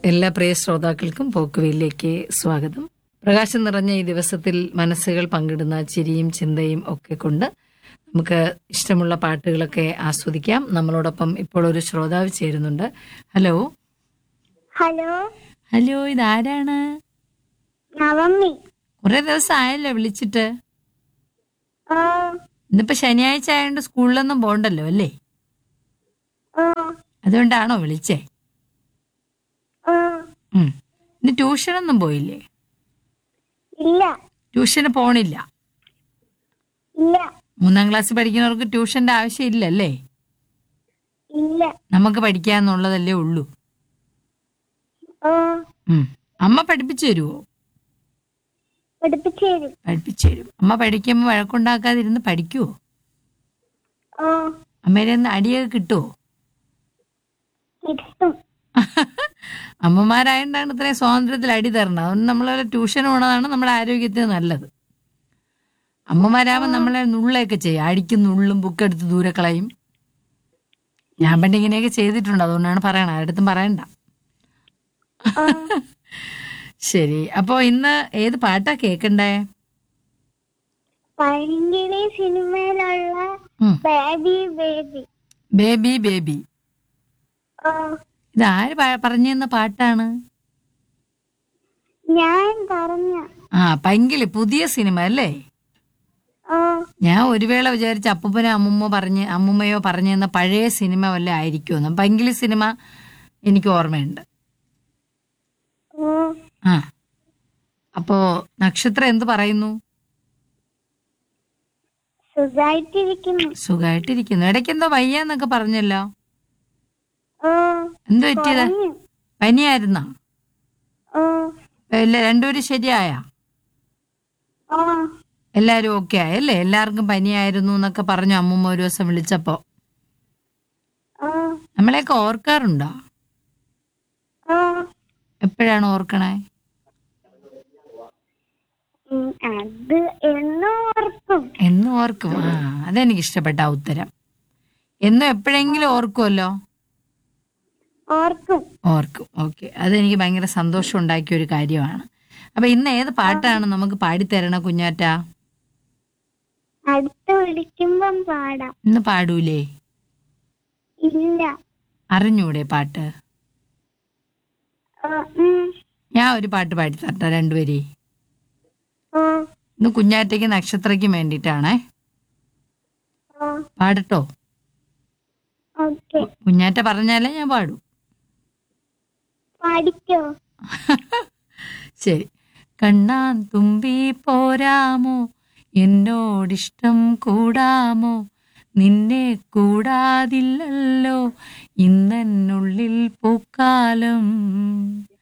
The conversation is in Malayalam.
എല്ലാ പ്രിയ ശ്രോതാക്കൾക്കും പോക്കുവയിലേക്ക് സ്വാഗതം പ്രകാശം നിറഞ്ഞ ഈ ദിവസത്തിൽ മനസ്സുകൾ പങ്കിടുന്ന ചിരിയും ചിന്തയും ഒക്കെ കൊണ്ട് നമുക്ക് ഇഷ്ടമുള്ള പാട്ടുകളൊക്കെ ആസ്വദിക്കാം നമ്മളോടൊപ്പം ഇപ്പോൾ ഒരു ശ്രോതാവ് ചേരുന്നുണ്ട് ഹലോ ഹലോ ഹലോ ഇതാരാണ് നവമി കുറെ ദിവസം ആയല്ലോ വിളിച്ചിട്ട് ഓ ഇന്നിപ്പോ ശനിയാഴ്ച ആയതുകൊണ്ട് സ്കൂളിലൊന്നും പോണ്ടല്ലോ അല്ലേ ഓ അതുകൊണ്ടാണോ വിളിച്ചേ ഓ ഉം. ഇന്ന് ട്യൂഷനൊന്നും പോയില്ലേ ഇല്ല ട്യൂഷന് പോണില്ല ഇല്ല മൂന്നാം ക്ലാസ് പഠിക്കുന്നവർക്ക് ട്യൂഷന്റെ ആവശ്യമില്ലല്ലേ ഇല്ല നമുക്ക് പഠിക്കാന്നുള്ളതല്ലേ ഉള്ളൂ ഓ ഉം. അമ്മ പഠിപ്പിച്ചു തരുമോ പഠിപ്പിച്ചു തരും പഠിപ്പിച്ചു തരും അമ്മ പഠിക്കുമ്പോൾ വഴക്കുണ്ടാക്കാതിരുന്ന് പഠിക്കുവോ ഓ അമ്മയുടെ നിന്ന് അടിയൊക്കെ കിട്ടുമോ കിട്ടും അമ്മമാരായതുകൊണ്ടാണ് ഇത്രയും സ്വാതന്ത്ര്യത്തിൽ അടി തരണം അതുകൊണ്ട് നമ്മൾ ട്യൂഷൻ പോണതാണ് നമ്മുടെ ആരോഗ്യത്തിന് നല്ലത് അമ്മമാരാകുമ്പോൾ നമ്മളെ നുള്ളയൊക്കെ ചെയ്യും അടിക്കും നുള്ളും ബുക്കെടുത്ത് ദൂരെ കളയും ഞാൻ പണ്ട് ഇങ്ങനെയൊക്കെ ചെയ്തിട്ടുണ്ട് അതുകൊണ്ടാണ് പറയണത് ആരടുത്തും പറയണ്ട ഓ ശരി അപ്പോ ഇന്ന് ഏത് പാട്ടാ കേക്കണ്ടേ പഴങ്കിളി സിനിമയിലുള്ള ഉം. ബേബി ബേബി ബേബി ബേബി ഓ ഇത് ആര് പ- പറഞ്ഞു തന്ന പാട്ടാണ് ഞാൻ പറഞ്ഞ ആ പൈങ്കിളി പുതിയ സിനിമ അല്ലേ ഓ ഞാൻ ഒരു വേള വിചാരിച്ച അപ്പൂപ്പനോ അമ്മുമ്മ പറഞ്ഞ് അമ്മുമ്മയോ പറഞ്ഞു തന്ന പഴയ സിനിമ വല്ല ആയിരിക്കുമെന്ന് പൈങ്കിളി സിനിമ എനിക്ക് ഓർമ്മയുണ്ട് ഓ ആ അപ്പോ നക്ഷത്രം എന്ത് പറയുന്നു സുഖായിട്ടിരിക്കുന്നു സുഖമായിട്ടിരിക്കുന്നു ഇടയ്ക്ക് എന്തോ വയ്യാന്നൊക്കെ പറഞ്ഞല്ലോ ഓ എന്ത് പറ്റിയത് പറഞ്ഞു പനിയായിരുന്നാ ഓ ഇല്ല രണ്ടുപേരും ശരിയായ ഓ എല്ലാരും ഓക്കെ ആയല്ലേ എല്ലാവർക്കും പനിയായിരുന്നു എന്നൊക്കെ പറഞ്ഞു അമ്മുമ്മ ഒരു ദിവസം വിളിച്ചപ്പോ ഓ നമ്മളെയൊക്കെ ഓർക്കാറുണ്ടോ ഓ എപ്പോഴാണ് ഓർക്കണേ ഉം, അത് എന്നും ഓർക്കും എന്നും ഓർക്കും ആ അതെനിക്ക് ഇഷ്ടപ്പെട്ട ആ ഉത്തരം എന്നും എപ്പോഴെങ്കിലും ഓർക്കുമല്ലോ ഓർക്കും ഓർക്കും ഓക്കെ അതെനിക്ക് ഭയങ്കര സന്തോഷം ഉണ്ടാക്കിയ ഒരു കാര്യമാണ് അപ്പൊ ഇന്ന് ഏത് പാട്ടാണ് നമുക്ക് പാടിത്തരണ കുഞ്ഞാറ്റ അടുത്ത് വിളിക്കുമ്പം പാടാം ഇന്ന് പാടൂലേ ഇല്ല അറിഞ്ഞൂടെ പാട്ട് ഓ, ഉം, ഞാൻ ഒരു പാട്ട് പാടിത്തരട്ടെ രണ്ടുപേരെ ഓ, ഇന്ന് കുഞ്ഞാറ്റയ്ക്ക് നക്ഷത്രയ്ക്കും വേണ്ടിയിട്ടാണേ ഓ, പാടട്ടോ ഓക്കെ കുഞ്ഞാറ്റ പറഞ്ഞാലേ ഞാൻ പാടൂ പഠിക്കോ ശരി കണ്ണാൻ തുമ്പി പോരാമോ എന്നോടിഷ്ടം കൂടാമോ നിന്നെ കൂടാതില്ലല്ലോ ഇന്നെന്നുള്ളിൽ പൂക്കാലം